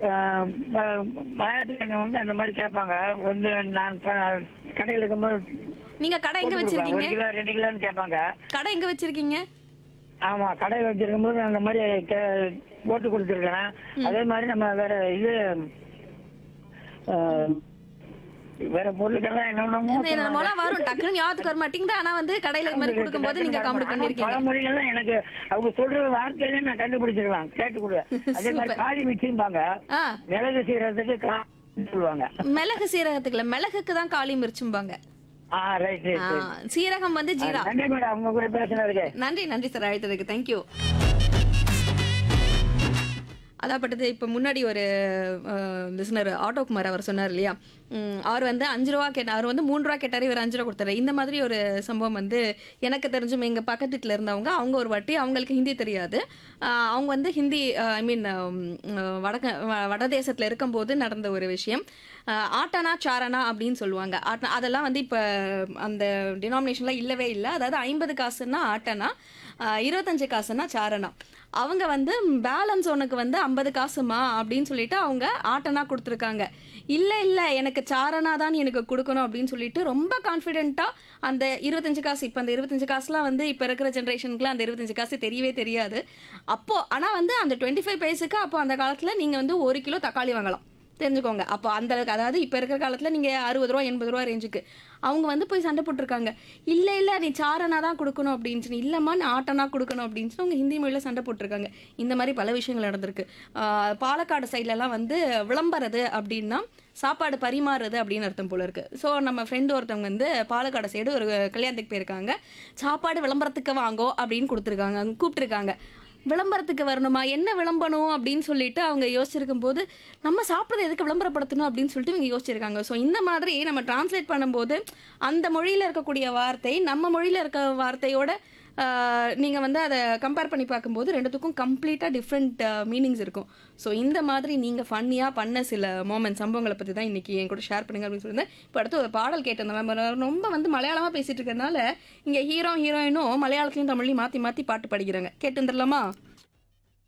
மாயாட்டுக்கு வந்து அந்த மாதிரி கேட்பாங்க வந்து நான் ப- கடையில் இருக்கும்போது நீங்க கடை எங்க போட்டு கொடுப்பாங்க. வச்சிருக்கீங்க ஒரு கிலோ ரெண்டு கிலோன்னு கேட்பாங்க கடை எங்க வச்சிருக்கீங்க ஆமா கடையில் வச்சிருக்கும்போது அந்த மாதிரி கே- போட்டு கொடுத்துருக்கேன் அதே மாதிரி நம்ம வேற இது அஹ், வேற பொருளுக்கெல்லாம் என்னென்னமோ இந்த மொளா வரும் டக்குன்னு ஞாபகத்துக்கு வர மாட்டேங்குது ஆனா வந்து கடையில இது மாதிரி கொடுக்கும்போது நீங்க காமெடி பண்ணிருக்கீங்க பழமொழிகள்லாம் எனக்கு அவங்க சொல்ற வார்த்தையில நான் கண்டுபிடிச்சிருவேன் கேட்டு கொடு அதே மாதிரி காளி மிச்சிம்பாங்க ஆ மிளகு சீரகத்துக்கு கா சொல்லுவாங்க மிளகு சீரகத்துக்குல மிளகுக்கு தான் காளி மிரிச்சும்பாங்க ஆ ரைட் ஆ, ரைட் சீரகம் வந்து ஜீரா நன்றி மேடம் அவங்க கூட பேசினதுக்கு நன்றி நன்றி சார் அழைத்ததுக்கு தேங்க்யூ அதாப்பட்டது இப்போ முன்னாடி ஒரு லிசனர் ஆட்டோகுமார் அவர் சொன்னார் இல்லையா உம், அவர் வந்து அஞ்சு ரூபா கேட்டார் அவர் வந்து மூணு ரூபா கேட்டார் இவர் அஞ்சு ரூபா கொடுத்தாரு இந்த மாதிரி ஒரு சம்பவம் வந்து எனக்கு தெரிஞ்சும் எங்கள் பக்கத்து வீட்டில் இருந்தவங்க அவங்க ஒரு வாட்டி அவங்களுக்கு ஹிந்தி தெரியாது ஆஹ், அவங்க வந்து ஹிந்தி ஐ மீன் வடக்க வ- வடதேசத்தில் இருக்கும்போது நடந்த ஒரு விஷயம் ஆஹ், ஆட்டானா சாரானா அப்படின்னு சொல்லுவாங்க ஆட்டா அதெல்லாம் வந்து இப்போ அந்த டினாமினேஷன்லாம் இல்லவே இல்லை அதாவது ஐம்பது காசுன்னா ஆட்டனா ஆஹ், இருபத்தஞ்சு காசுன்னா சாரணா அவங்க வந்து பேலன்ஸ் உனக்கு வந்து ஐம்பது காசுமா அப்படின்னு சொல்லிட்டு அவங்க ஆட்டனா கொடுத்துருக்காங்க இல்லை இல்லை எனக்கு சாரணா தான் எனக்கு கொடுக்கணும் அப்படின்னு சொல்லிட்டு ரொம்ப கான்ஃபிடென்ட்டாக அந்த இருபத்தஞ்சு காசு இப்போ அந்த இருபத்தஞ்சு காசுலாம் வந்து இப்போ இருக்கிற ஜென்ரேஷனுக்குலாம் அந்த இருபத்தஞ்சு காசு தெரியவே தெரியாது அப்போ ஆனால் வந்து அந்த டுவெண்ட்டி ஃபைவ் பைஸுக்கு அப்போ அந்த காலத்தில் நீங்கள் வந்து ஒரு கிலோ தக்காளி வாங்கலாம் தெரிஞ்சுக்கோங்க அப்போ அந்த அளவுக்கு அதாவது இப்போ இருக்கிற காலத்தில் நீங்கள் அறுபது ரூபா எண்பது ரூபா ரேஞ்சுக்கு அவங்க வந்து போய் சண்டை போட்டிருக்காங்க இல்லை இல்லை நீ சாரணா தான் கொடுக்கணும் அப்படின்னு சொல்லி இல்லைம்மா நீ ஆட்டனா கொடுக்கணும் அப்படின்னு சொல்லி அவங்க ஹிந்தி மொழியில் சண்டை போட்டிருக்காங்க இந்த மாதிரி பல விஷயங்கள் நடந்திருக்கு ஆஹ் பாலக்காடு சைட்லலாம் வந்து விளம்பறது அப்படின்னா சாப்பாடு பரிமாறுறது அப்படின்னு அர்த்தம் போல இருக்கு ஸோ நம்ம ஃப்ரெண்டு ஒருத்தவங்க வந்து பாலக்காடு சைடு ஒரு கல்யாணத்துக்கு போயிருக்காங்க சாப்பாடு விளம்பரத்துக்கு வாங்கோ அப்படின்னு கொடுத்துருக்காங்க கூப்பிட்டுருக்காங்க விளம்பரத்துக்கு வரணுமா என்ன விளம்பரம் அப்படின்னு சொல்லிட்டு அவங்க யோசிச்சிருக்கும் போது நம்ம சாப்பிட்றது எதுக்கு விளம்பரப்படுத்தணும் அப்படின்னு சொல்லிட்டு இவங்க யோசிச்சிருக்காங்க ஸோ இந்த மாதிரி நம்ம டிரான்ஸ்லேட் பண்ணும்போது அந்த மொழியில் இருக்கக்கூடிய வார்த்தை நம்ம மொழியில் இருக்க வார்த்தையோட நீங்கள் வந்து அதை கம்பேர் பண்ணி பார்க்கும்போது ரெண்டுத்துக்கும் கம்ப்ளீட்டாக டிஃப்ரெண்ட் மீனிங்ஸ் இருக்கும் ஸோ இந்த மாதிரி நீங்கள் ஃபன்னியாக பண்ண சில மோமெண்ட் சம்பவங்களை பற்றி தான் இன்றைக்கி என் கூட ஷேர் பண்ணுங்க அப்படின்னு சொல்லியிருந்தேன் இப்போ அடுத்து ஒரு பாடல் கேட்டிருந்தேன் நம்ம ரொம்ப வந்து மலையாளமாக பேசிகிட்டு இருக்கறனால இங்கே ஹீரோ ஹீரோயினும் மலையாளத்துலையும் தமிழ்லையும் மாற்றி மாற்றி பாட்டு படிக்கிறாங்க கேட்டு வந்துடலாமா